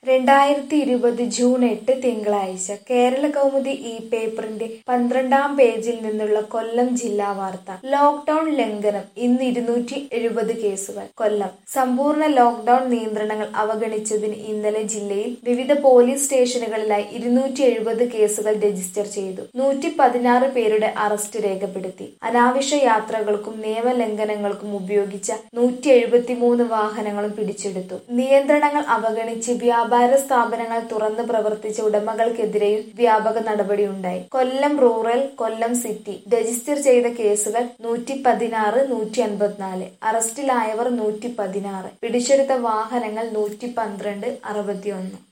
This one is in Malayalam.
രണ്ടായിരത്തി ഇരുപത് ജൂൺ എട്ട് തിങ്കളാഴ്ച കേരള കൗമുദി ഈ പേപ്പറിന്റെ പന്ത്രണ്ടാം പേജിൽ നിന്നുള്ള കൊല്ലം ജില്ലാ വാർത്ത ലോക്ഡൌൺ ലംഘനം ഇന്ന് ഇരുന്നൂറ്റി എഴുപത് കേസുകൾ കൊല്ലം സമ്പൂർണ്ണ ലോക്ഡൌൺ നിയന്ത്രണങ്ങൾ അവഗണിച്ചതിന് ഇന്നലെ ജില്ലയിൽ വിവിധ പോലീസ് സ്റ്റേഷനുകളിലായി ഇരുന്നൂറ്റി എഴുപത് കേസുകൾ രജിസ്റ്റർ ചെയ്തു നൂറ്റി പതിനാറ് പേരുടെ അറസ്റ്റ് രേഖപ്പെടുത്തി അനാവശ്യ യാത്രകൾക്കും നിയമലംഘനങ്ങൾക്കും ഉപയോഗിച്ച നൂറ്റി എഴുപത്തിമൂന്ന് വാഹനങ്ങളും പിടിച്ചെടുത്തു നിയന്ത്രണങ്ങൾ അവഗണിച്ച് വ്യാപാര സ്ഥാപനങ്ങൾ തുറന്ന് പ്രവർത്തിച്ച ഉടമകൾക്കെതിരെയും വ്യാപക നടപടിയുണ്ടായി Kollam rural Kollam city register ചെയ്ത കേസുകൾ നൂറ്റി പതിനാറ് നൂറ്റി അൻപത്തിനാല് അറസ്റ്റിലായവർ നൂറ്റി പതിനാറ് പിടിച്ചെടുത്ത വാഹനങ്ങൾ നൂറ്റി പന്ത്രണ്ട് അറുപത്തിയൊന്ന്